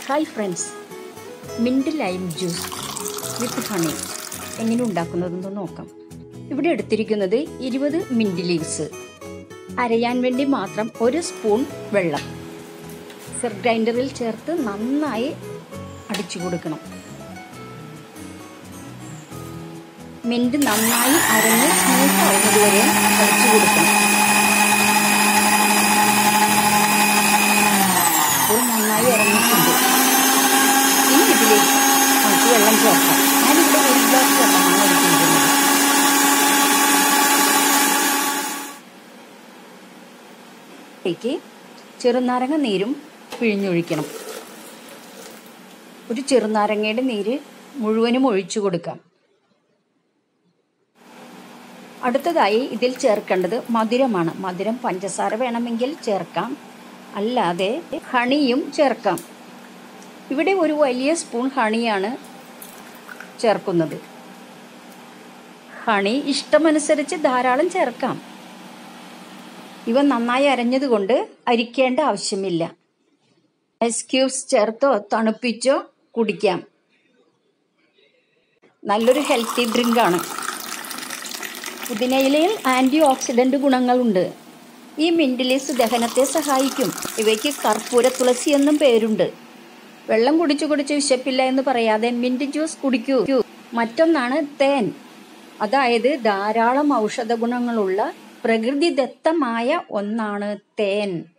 hi friends mint lime juice with honey എങ്ങനെ ഉണ്ടാക്കുന്നതെന്ന് നോക്കാം ഇവിടെ എടുത്തിരിക്കുന്നത് ഇരുപത് മിൻറ്റ് ലീവ്സ് അരയാൻ വേണ്ടി മാത്രം ഒരു സ്പൂൺ വെള്ളം മിക്സർ ഗ്രൈൻഡറിൽ ചേർത്ത് നന്നായി അടിച്ചു കൊടുക്കണം മിൻറ്റ് നന്നായി അരഞ്ഞ് സ്മൂത്ത് ആവുന്നത് വരെ അടിച്ചു കൊടുക്കണം ഇപ്പോൾ നന്നായി ഇറങ്ങിയിട്ടുണ്ട് ഇനി ഇതിലേക്ക് നമുക്ക് വെള്ളം ചേർക്കാം ഞാനിവിടെ ഒരു ഗ്ലാസ് വെള്ളമാണ് എടുത്തിരിക്കുന്നത് ഇതിലേക്ക് ചെറുനാരങ്ങ നീരും പിഴിഞ്ഞൊഴിക്കണം ഒരു ചെറുനാരങ്ങയുടെ നീര് മുഴുവനും ഒഴിച്ചു കൊടുക്കാം അടുത്തതായി ഇതിൽ ചേർക്കേണ്ടത് മധുരമാണ് മധുരം പഞ്ചസാര വേണമെങ്കിൽ ചേർക്കാം അല്ലാതെ ഹണിയും ചേർക്കാം ഇവിടെ ഒരു വലിയ സ്പൂൺ ഹണിയാണ് ചേർക്കുന്നത് ഹണി ഇഷ്ടമനുസരിച്ച് ധാരാളം ചേർക്കാം ഇവ നന്നായി അരഞ്ഞതുകൊണ്ട് അരിക്കേണ്ട ആവശ്യമില്ല ഐസ് ക്യൂബ്സ് ചേർത്തോ തണുപ്പിച്ചോ കുടിക്കാം നല്ലൊരു ഹെൽത്തി ഡ്രിങ്കാണ് പുതിനയിലയിൽ ആൻറ്റി ഓക്സിഡൻ്റ് ഗുണങ്ങളുണ്ട് ഈ മിൻറ്റിലീസ് ദഹനത്തെ സഹായിക്കും ഇവയ്ക്ക് കർപ്പൂര തുളസി എന്നും പേരുണ്ട് വെള്ളം കുടിച്ചു കുടിച്ച് വിശപ്പില്ല എന്ന് പറയാതെ മിൻറ്റ് ജ്യൂസ് കുടിക്കൂ മറ്റൊന്നാണ് തേൻ അതായത് ധാരാളം ഔഷധ ഗുണങ്ങളുള്ള പ്രകൃതിദത്തമായ ഒന്നാണ് തേൻ